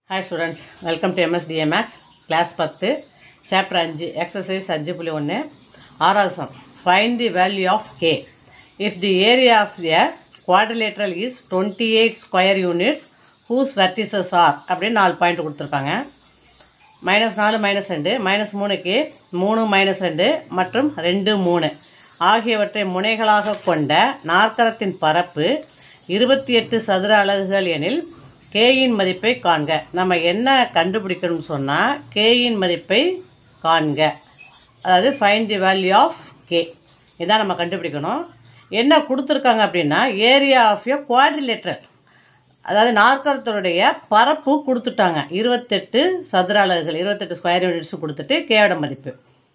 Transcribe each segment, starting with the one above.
Hi students welcome to MSTA maths class பத்து chapter அஞ்சு exercise அஞ்சு புள்ளி ஒன்று ஆறாவது sum find the value of K if the area of a quadrilateral is twenty eight square units whose vertices are அப்படின்னு நாலு point கொடுத்துருக்காங்க minus நாலு மைனஸ் ரெண்டு மைனஸ் மூணுக்கு மூணு மைனஸ் ரெண்டு மற்றும் ரெண்டு மூணு ஆகியவற்றை முனைகளாக கொண்ட நாற்கரத்தின் பரப்பு இருபத்தி எட்டு சதுர அலகுகள் எனில் கேயின் மதிப்பை காண்க நம்ம என்ன கண்டுபிடிக்கணும்னு சொன்னால் கேயின் மதிப்பை காண்க அதாவது find the value of K இதான் நம்ம கண்டுபிடிக்கணும் என்ன கொடுத்துருக்காங்க அப்படின்னா ஏரியா ஆஃப் எ குவாட்ரிலேட்டர் அதாவது நாற்கரத்தினுடைய பரப்பு கொடுத்துட்டாங்க இருபத்தெட்டு சதுர அலகுகள் இருபத்தெட்டு ஸ்கொயர் யூனிட்ஸ் கொடுத்துட்டு கேயோட மதிப்பு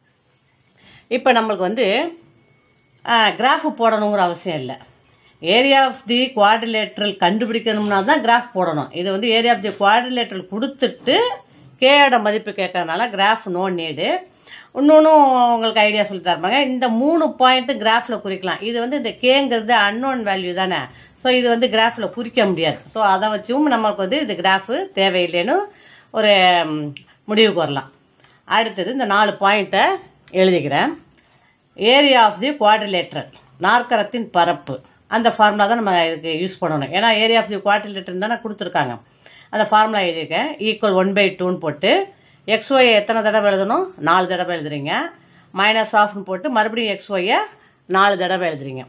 இப்போ நம்மளுக்கு வந்து கிராஃப் போடணுங்கிற அவசியம் இல்லை ஏரியா ஆஃப் தி குவாட்ரிலேட்ரல் கண்டுபிடிக்கணும்னா தான் கிராஃப் போடணும் இது வந்து ஏரியா ஆஃப் தி குவாட்ரிலேட்ரல் கொடுத்துட்டு கேயோட மதிப்பு கேட்கறதுனால கிராஃப் நோ நீடு இன்னொன்றும் உங்களுக்கு ஐடியா சொல்லி தருவாங்க இந்த மூணு பாயிண்ட்டு கிராஃபில் குறிக்கலாம் இது வந்து இந்த கேங்கிறது அன்னோன் வேல்யூ தானே ஸோ இது வந்து கிராஃபில் குறிக்க முடியாது ஸோ அதை வச்சும் நமக்கு வந்து இது கிராஃபு தேவையில்லைன்னு ஒரு ம், முடிவுக்கு வரலாம் அடுத்தது இந்த நாலு பாயிண்ட்டை எழுதிக்கிறேன் ஏரியா ஆஃப் தி குவாட்ரிலேட்ரல் நாற்கரத்தின் பரப்பு அந்த ஃபார்முலா தான் நம்ம இதுக்கு யூஸ் பண்ணணும் ஏன்னா ஏரியா ஆஃப் தி குவாட்ரிலேட்டர் தானே கொடுத்துருக்காங்க அந்த ஃபார்முலா எழுதியிருக்கேன் ஈக்குவல் ஒன் பை டூன்னு போட்டு எக்ஸ் ஒய் எத்தனை தடவை எழுதணும் நாலு தடவை எழுதுறீங்க மைனஸ் ஆஃப்னு போட்டு மறுபடியும் எக்ஸ் ஒய்யை நாலு தடவை எழுதுறீங்க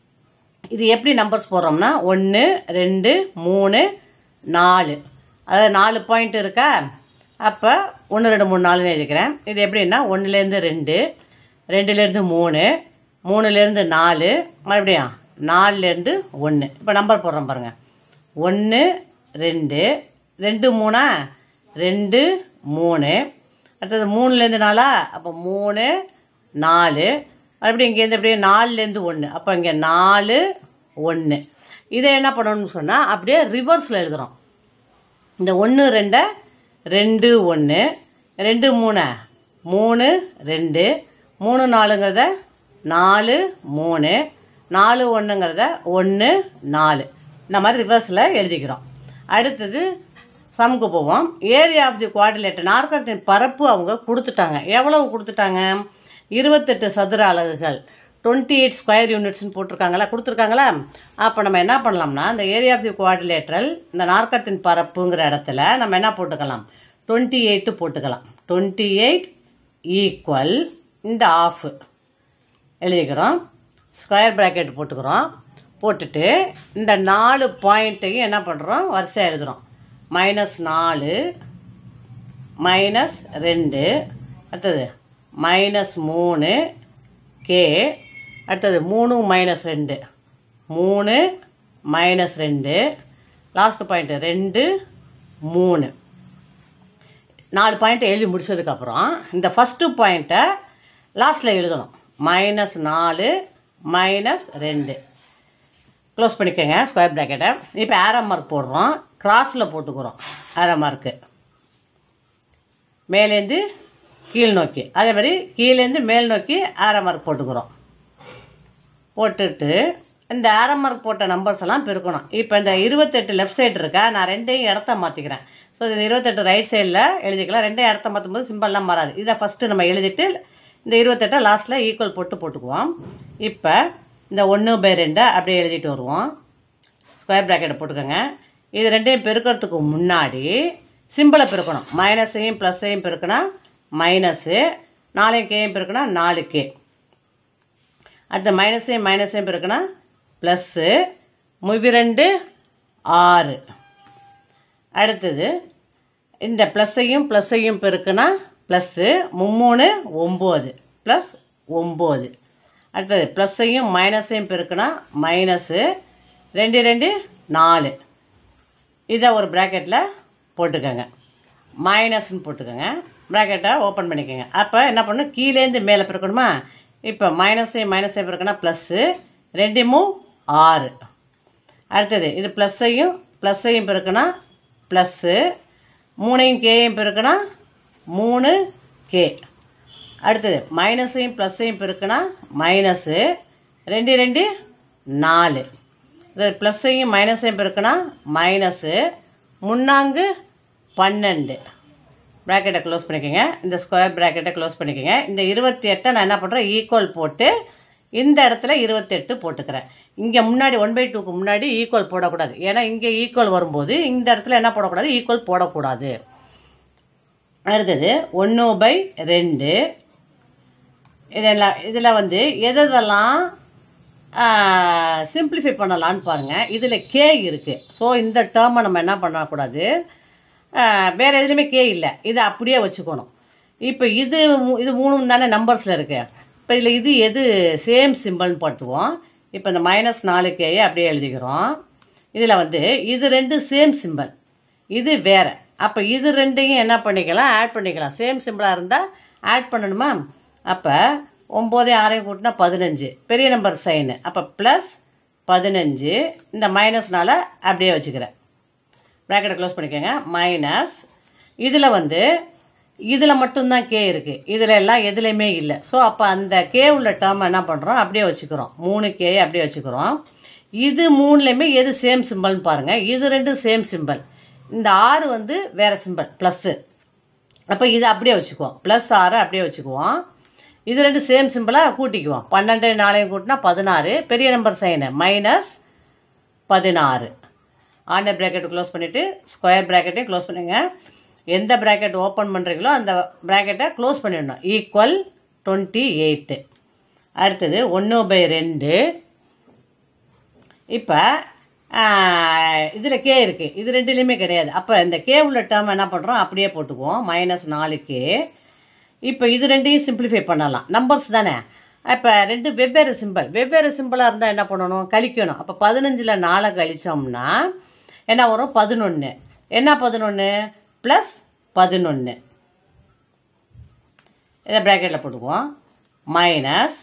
இது எப்படி நம்பர்ஸ் போடுறோம்னா ஒன்று ரெண்டு மூணு நாலு அதாவது நாலு பாயிண்ட் இருக்கா அப்போ ஒன்று ரெண்டு மூணு நாலுன்னு எழுதிக்கிறேன் இது எப்படின்னா ஒன்றுலேருந்து ரெண்டு ரெண்டுலேருந்து மூணு மூணுலேருந்து நாலு மறுபடியும் நாலுலேருந்து ஒன்று இப்போ நம்பர் போடுறோம் பாருங்கள் ஒன்று ரெண்டு ரெண்டு மூணா ரெண்டு மூணு அடுத்தது மூணுலேருந்து நாலா அப்போ மூணு நாலு மறுபடியும் இங்கேருந்து அப்படியே நாலுலேருந்து ஒன்று அப்போ இங்கே நாலு ஒன்று இதை என்ன பண்ணணும்னு சொன்னால் அப்படியே ரிவர்ஸில் எழுதுகிறோம் இந்த ஒன்று ரெண்டை ரெண்டு ஒன்று ரெண்டு மூணு மூணு ரெண்டு மூணு நாலுங்கிறத நாலு மூணு நாலு ஒன்றுங்கிறத ஒன்று நாலு இந்த மாதிரி ரிவர்ஸில் எழுதிக்கிறோம் அடுத்தது சமுக்கு போவோம் ஏரியா ஆஃப் தி குவாட்ரிலேட்டர் நாற்கரத்தின் பரப்பு அவங்க கொடுத்துட்டாங்க எவ்வளவு கொடுத்துட்டாங்க இருபத்தெட்டு சதுர அலகுகள் டுவெண்ட்டி எயிட் ஸ்கொயர் யூனிட்ஸ்னு போட்டிருக்காங்களா கொடுத்துருக்காங்களா அப்போ நம்ம என்ன பண்ணலாம்னா இந்த ஏரியா ஆஃப் தி குவாட்ரிலேட்டரல் இந்த நாற்கரத்தின் பரப்புங்கிற இடத்துல நம்ம என்ன போட்டுக்கலாம் டுவெண்ட்டி எயிட்டு போட்டுக்கலாம் டுவெண்ட்டி எயிட் ஈக்குவல் இந்த ஆஃப் எழுதிக்கிறோம் ஸ்கொயர் பிராக்கெட் போட்டுக்கிறோம் போட்டுட்டு இந்த நாலு பாயிண்ட்டையும் என்ன பண்ணுறோம் வரிசையாக எழுதுகிறோம் மைனஸ் நாலு மைனஸ் ரெண்டு அடுத்தது மைனஸ் மூணு கே அடுத்தது மூணு மைனஸ் ரெண்டு மூணு மைனஸ் ரெண்டு லாஸ்ட் பாயிண்ட்டு ரெண்டு மூணு நாலு பாயிண்ட் எழுதி முடிச்சதுக்கப்புறம் இந்த ஃபஸ்ட்டு பாயிண்ட்டை லாஸ்ட்டில் எழுதணும் மைனஸ் நாலு மைனஸ் ரெண்டு க்ளோஸ் பண்ணிக்கோங்க ஸ்கொயர் ப்ராக்கெட்டை இப்போ ஆரோ மார்க் போடுறோம் கிராஸில் போட்டுக்கிறோம் ஆரோ மார்க்கு மேலேருந்து கீழ் நோக்கி அதே மாதிரி கீழேருந்து மேல் நோக்கி ஆரோ மார்க் போட்டுக்கிறோம் போட்டுட்டு இந்த ஆரோ மார்க் போட்ட நம்பர்ஸ் எல்லாம் பெருக்கணும் இப்போ இந்த இருபத்தெட்டு லெஃப்ட் சைடு இருக்கா நான் ரெண்டையும் இடத்த மாற்றிக்கிறேன் ஸோ இந்த இருபத்தெட்டு ரைட் சைடில் எழுதிக்கலாம் ரெண்டையும் இடத்த மாற்றும் போது சிம்பிள்லாம் மாறாது இதை ஃபஸ்ட்டு நம்ம எழுதிட்டு இந்த இருபத்தெட்டை லாஸ்ட்டில் ஈக்குவல் போட்டு போட்டுக்குவோம் இப்போ இந்த ஒன்று பை ரெண்டை அப்படியே எழுதிட்டு வருவோம் ஸ்கொயர் ப்ராக்கெட்டை போட்டுக்கோங்க இது ரெண்டையும் பெருக்கிறதுக்கு முன்னாடி சிம்பிளை பெருக்கணும் மைனஸையும் ப்ளஸ்ஸையும் பெருக்கினா மைனஸு நாலையும் கேயும் பெருக்கினா நாலு கே அடுத்த மைனஸையும் மைனஸையும் பெருக்கினா ப்ளஸ்ஸு முவி ரெண்டு ஆறு அடுத்தது இந்த ப்ளஸ்ஸையும் ப்ளஸ்ஸையும் பெருக்குனா ப்ளஸ்ஸு மும்மூணு ஒம்பது ப்ளஸ் ஒம்பது அடுத்தது ப்ளஸ்ஸையும் மைனஸையும் பெருக்குனா மைனஸு ரெண்டு ரெண்டு நாலு இதை ஒரு ப்ராக்கெட்டில் போட்டுக்கோங்க மைனஸ்ன்னு போட்டுக்கோங்க ப்ராக்கெட்டை ஓப்பன் பண்ணிக்கோங்க அப்போ என்ன பண்ணணும் கீழேருந்து மேலே பெருக்கணுமா இப்போ மைனஸையும் மைனஸையும் பெருக்கணும் ப்ளஸ்ஸு ரெண்டு மூ ஆறு அடுத்தது இது ப்ளஸ்ஸையும் ப்ளஸ்ஸையும் பெருக்கினா ப்ளஸ்ஸு மூணையும் கேயும் பெருக்கினா மூணு கே அடுத்தது மைனஸையும் ப்ளஸ்ஸையும் பெருக்கினா மைனஸு ரெண்டு ரெண்டு நாலு இது ப்ளஸ்ஸையும் மைனஸையும் பெருக்கினா மைனஸு முன்னாங்கு பன்னெண்டு ப்ராக்கெட்டை க்ளோஸ் பண்ணிக்கோங்க இந்த ஸ்கொயர் ப்ராக்கெட்டை க்ளோஸ் பண்ணிக்கோங்க இந்த இருபத்தி எட்டை நான் என்ன பண்ணுறேன் ஈக்குவல் போட்டு இந்த இடத்துல இருபத்தெட்டு போட்டுக்கிறேன் இங்கே முன்னாடி ஒன் பை டூக்கு முன்னாடி ஈக்குவல் போடக்கூடாது ஏன்னா இங்கே ஈக்குவல் வரும்போது இந்த இடத்துல என்ன போடக்கூடாது ஈக்குவல் போடக்கூடாது அடுத்தது ஒன்று பை ரெண்டு இதெல்லாம் இதில் வந்து எது எதெல்லாம் சிம்பிளிஃபை பண்ணலான்னு பாருங்கள் இதில் கே இருக்குது ஸோ இந்த டேர்மை நம்ம என்ன பண்ணக்கூடாது வேறு எதுலேயுமே கே இல்லை இதை அப்படியே வச்சுக்கணும் இப்போ இது மூ- இது மூணு தானே நம்பர்ஸில் இருக்கு இப்போ இதில் இது எது சேம் சிம்பிள்னு பார்த்துவோம் இப்போ இந்த மைனஸ் நாலு கேயை அப்படியே எழுதிக்கிறோம் இதில் வந்து இது ரெண்டு சேம் சிம்பிள் இது வேற அப்போ இது ரெண்டையும் என்ன பண்ணிக்கலாம் ஆட் பண்ணிக்கலாம் சேம் சிம்பிளாக இருந்தால் ஆட் பண்ணணுமா அப்போ ஒம்போதே ஆறையும் கூட்டினா பதினஞ்சு பெரிய நம்பர் சைனு அப்போ ப்ளஸ் பதினஞ்சு இந்த மைனஸ்னால அப்படியே வச்சுக்கிறேன் ப்ராக்கெட்டை க்ளோஸ் பண்ணிக்கோங்க மைனஸ் இதில் வந்து இதில் மட்டும்தான் கே இருக்குது இதில் எல்லாம் எதுலேயுமே இல்லை ஸோ அப்போ அந்த கே உள்ள டேர்ம் என்ன பண்ணுறோம் அப்படியே வச்சுக்கிறோம் மூணு கே அப்படியே வச்சுக்கிறோம் இது மூணுலேயுமே எது சேம் சிம்பிள்னு பாருங்கள் இது ரெண்டும் சேம் சிம்பிள் இந்த ஆறு வந்து வேறு சிம்பிள் ப்ளஸ்ஸு அப்போ இதை அப்படியே வச்சுக்குவோம் ப்ளஸ் ஆறு அப்படியே வச்சுக்குவோம் இது ரெண்டு சேம் சிம்பிளாக கூட்டிக்குவோம் பன்னெண்டு நாளையும் கூட்டினா பதினாறு பெரிய நம்பர் சைனு மைனஸ் பதினாறு ஆண்டர் ப்ராக்கெட் க்ளோஸ் பண்ணிவிட்டு ஸ்கொயர் ப்ராக்கெட்டையும் க்ளோஸ் பண்ணுங்க எந்த ப்ராக்கெட் ஓப்பன் பண்ணுறீங்களோ அந்த ப்ராக்கெட்டை க்ளோஸ் பண்ணிடணும் ஈக்குவல் டுவெண்ட்டி எயிட்டு அடுத்தது ஒன்று பை ரெண்டு இப்போ இதில் கே இருக்குது இது ரெண்டுலேயுமே கிடையாது அப்போ இந்த கே உள்ள டேர்ம் என்ன பண்ணுறோம் அப்படியே போட்டுக்குவோம் மைனஸ் நாலு கே இப்போ இது ரெண்டையும் சிம்பிளிஃபை பண்ணலாம் நம்பர்ஸ் தானே இப்போ ரெண்டு வெவ்வேறு சிம்பிள் வெவ்வேறு சிம்பிளாக இருந்தால் என்ன பண்ணணும் கழிக்கணும் அப்போ பதினஞ்சில் நாலை கழிச்சோம்னா என்ன வரும் பதினொன்று என்ன பதினொன்று ப்ளஸ் பதினொன்று இதை ப்ராக்கெட்டில் போட்டுக்குவோம் மைனஸ்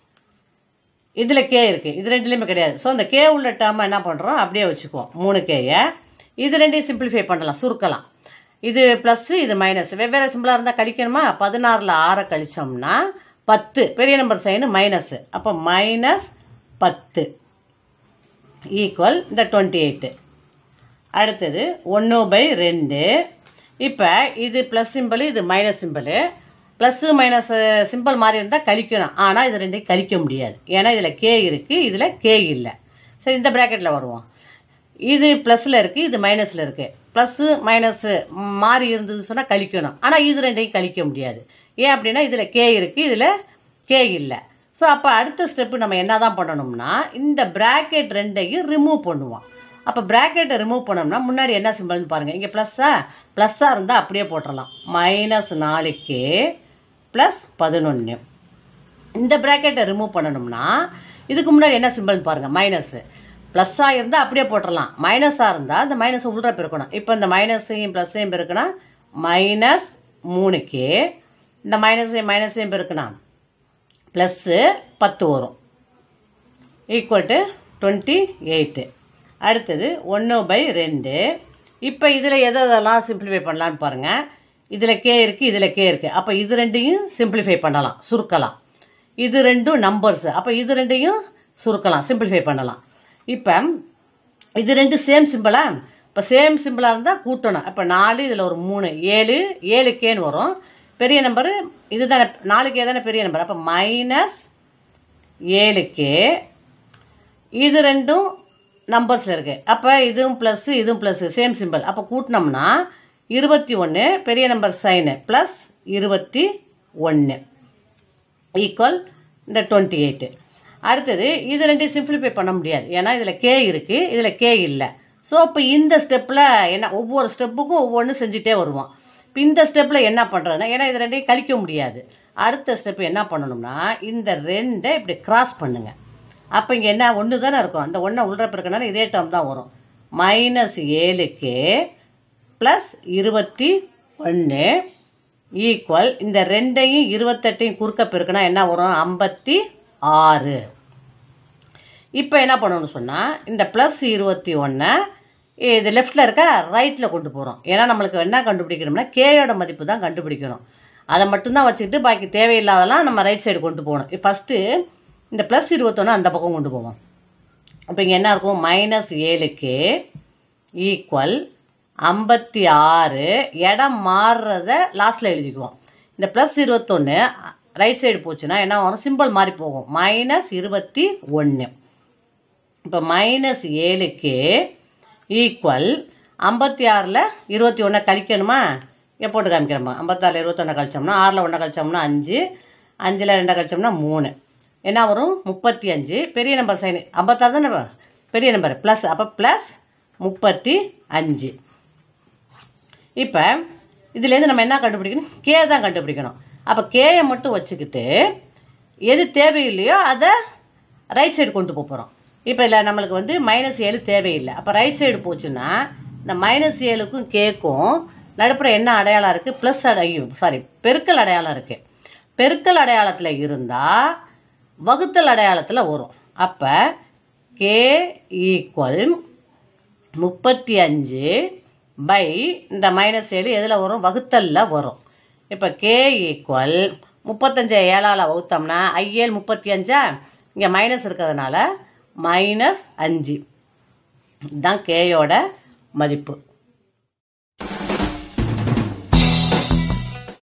இதில் கே இருக்குது இது ரெண்டுலேயுமே கிடையாது ஸோ அந்த கே உள்ள டேர்மை என்ன பண்ணுறோம் அப்படியே வச்சுக்குவோம் மூணு கேயை இது ரெண்டையும் சிம்பிளிஃபை பண்ணலாம் சுருக்கலாம் இது ப்ளஸ்ஸு இது மைனஸ் வெவ்வேறு சிம்பிளாக இருந்தால் கழிக்கணுமா பதினாறில் ஆறை கழிச்சோம்னா பத்து பெரிய நம்பர் சைனு மைனஸு அப்போ மைனஸ் பத்து ஈக்குவல் இந்த டுவெண்ட்டி எயிட்டு அடுத்தது ஒன்று பை ரெண்டு இப்போ இது ப்ளஸ் சிம்பிள் இது minus simple plus minus simple மாதிரி இருந்தால் கழிக்கணும் ஆனால் இது ரெண்டையும் கழிக்க முடியாது ஏன்னா இதில் கே இருக்குது இதில் கே இல்லை சரி இந்த ப்ராக்கெட்டில் வருவோம் இது ப்ளஸில் இருக்குது இது மைனஸில் இருக்குது ப்ளஸ்ஸு மைனஸு மாறி இருந்தது சொன்னால் கழிக்கணும் ஆனால் இது ரெண்டையும் கழிக்க முடியாது ஏன் அப்படின்னா இதில் கே இருக்குது இதில் கே இல்லை ஸோ அப்போ அடுத்த ஸ்டெப்பு நம்ம என்ன தான் பண்ணணும்னா இந்த ப்ராக்கெட் ரெண்டையும் ரிமூவ் பண்ணுவோம் அப்போ ப்ராக்கெட்டை ரிமூவ் பண்ணோம்னா முன்னாடி என்ன சிம்பிள்னு பாருங்கள் இங்கே ப்ளஸ்ஸா ப்ளஸ்ஸாக இருந்தால் அப்படியே போட்டுடலாம் மைனஸ் நாலு கே ப்ளஸ் பதினொன்று இந்த ப்ராக்கெட்டை ரிமூவ் பண்ணணும்னா இதுக்கு முன்னாடி என்ன சிம்பிள்னு பாருங்கள் மைனஸு ப்ளஸ்ஸாக இருந்தால் அப்படியே போட்டுடலாம் மைனஸாக இருந்தால் அந்த மைனஸை உள்ள பெருக்கணும் இப்போ இந்த மைனஸையும் ப்ளஸ்ஸையும் பெருக்கினா மைனஸ் மூணு கே இந்த மைனஸையும் மைனஸையும் பெருக்கினா ப்ளஸ்ஸு பத்து வரும் ஈக்குவல் டு டுவெண்ட்டி எயிட்டு அடுத்தது ஒன்று பை ரெண்டு இப்போ இதில் எதை எதெல்லாம் சிம்பிளிஃபை பண்ணலான்னு பாருங்கள் இதில் கே இருக்குது இதில் கே இருக்குது அப்போ இது ரெண்டையும் சிம்பிளிஃபை பண்ணலாம் சுருக்கலாம் இது ரெண்டும் நம்பர்ஸு அப்போ இது ரெண்டையும் சுருக்கலாம் சிம்பிளிஃபை பண்ணலாம் இப்போ இது ரெண்டு சேம் சிம்பிளா இப்போ சேம் சிம்பிளாக இருந்தால் கூட்டணும் இப்போ நாலு இதில் ஒரு மூணு ஏழு ஏழு கேன்னு வரும் பெரிய நம்பரு இது தானே நாலு கே தானே பெரிய நம்பர் அப்போ மைனஸ் ஏழு கே இது ரெண்டும் நம்பர்ஸில் இருக்குது அப்போ இதுவும் ப்ளஸ்ஸு இதுவும் ப்ளஸ்ஸு சேம் சிம்பிள் அப்போ கூட்டினோம்னா இருபத்தி ஒன்று பெரிய நம்பர் சைனு ப்ளஸ் இருபத்தி ஒன்று ஈக்குவல் இந்த டுவெண்ட்டி எயிட்டு அடுத்தது இது ரெண்டையும் சிம்பிளிஃபை பண்ண முடியாது ஏன்னா இதில் கே இருக்குது இதில் கே இல்லை ஸோ இப்போ இந்த ஸ்டெப்பில் என்ன ஒவ்வொரு ஸ்டெப்புக்கும் ஒவ்வொன்று செஞ்சுட்டே வருவோம் இப்போ இந்த ஸ்டெப்பில் என்ன பண்ணுறதுன்னா ஏன்னா இது ரெண்டையும் கழிக்க முடியாது அடுத்த ஸ்டெப் என்ன பண்ணணும்னா இந்த ரெண்டை இப்படி கிராஸ் பண்ணுங்க அப்போ இங்கே என்ன ஒன்று தானே இருக்கும் அந்த ஒன்றை உள்ள பிறக்கனால இதே டேர்ம் தான் வரும் மைனஸ் ஏழுக்கு ப்ளஸ் இருபத்தி ஒன்று ஈக்குவல் இந்த ரெண்டையும் இருபத்தெட்டையும் குறுக்க பெருக்கினா என்ன வரும் ஐம்பத்தி ஆறு இப்போ என்ன பண்ணணும்னு சொன்னால் இந்த ப்ளஸ் இருபத்தி ஒன்றை இது லெஃப்டில் இருக்க ரைட்டில் கொண்டு போகிறோம் ஏன்னா நம்மளுக்கு என்ன கண்டுபிடிக்கணும்னா கேயோட மதிப்பு தான் கண்டுபிடிக்கணும் அதை மட்டும்தான் வச்சுக்கிட்டு பாக்கி தேவையில்லாதெல்லாம் நம்ம ரைட் சைடு கொண்டு போகணும் ஃபஸ்ட்டு இந்த ப்ளஸ் இருபத்தொன்று அந்த பக்கம் கொண்டு போவோம் அப்போ இங்கே என்ன இருக்கும் மைனஸ் ஏழுக்கு ஈக்குவல் ஐம்பத்தி ஆறு இடம் மாறுறத லாஸ்ட்டில் எழுதிக்குவோம் இந்த ப்ளஸ் இருபத்தொன்று ரைட் சைடு போச்சுன்னா என்ன வரும் சிம்பிள் மாறி போகும் மைனஸ் இருபத்தி ஒன்று இப்போ மைனஸ் ஏழுக்கு ஈக்குவல் ஐம்பத்தி ஆறில் இருபத்தி ஒன்றை கழிக்கணுமா இங்கே போட்டு காமிக்கிறோமா ஐம்பத்தாறில் இருபத்தொன்னை கழிச்சோம்னா ஆறில் ஒன்றை கழிச்சோம்னா அஞ்சு அஞ்சில் ரெண்டை கழிச்சோம்னா மூணு என்ன வரும் முப்பத்தி அஞ்சு பெரிய நம்பர் சைன் ஐம்பத்தாறு தானே வரும்? பெரிய நம்பர் ப்ளஸ் அப்போ ப்ளஸ் முப்பத்தி அஞ்சு இப்போ இதுலேருந்து நம்ம என்ன கண்டுபிடிக்கணும் கே தான் கண்டுபிடிக்கணும் அப்போ கேயை மட்டும் வச்சுக்கிட்டு எது தேவையில்லையோ அதை ரைட் சைடு கொண்டு போக போகிறோம் இப்போ இதில் நம்மளுக்கு வந்து மைனஸ் ஏழு தேவையில்லை அப்போ ரைட் சைடு போச்சுன்னா இந்த மைனஸ் ஏழுக்கும் கேக்கும் நடுப்புற என்ன அடையாளம் இருக்குது ப்ளஸ் அடையும் சாரி பெருக்கல் அடையாளம் இருக்குது பெருக்கல் அடையாளத்தில் இருந்தால் வகுத்தல் அடையாளத்தில் வரும் அப்போ கே ஈக்குவல் முப்பத்தி அஞ்சு பை இந்த மைனஸ் ஏழு எதில் வரும் வகுத்தலில் வரும் இப்போ கே ஈக்குவல் முப்பத்தஞ்சை ஏழால் வகுத்தோம்னா ஐஏழு முப்பத்தி அஞ்சா இங்கே மைனஸ் இருக்கிறதுனால மைனஸ் அஞ்சு இதுதான் கேயோட மதிப்பு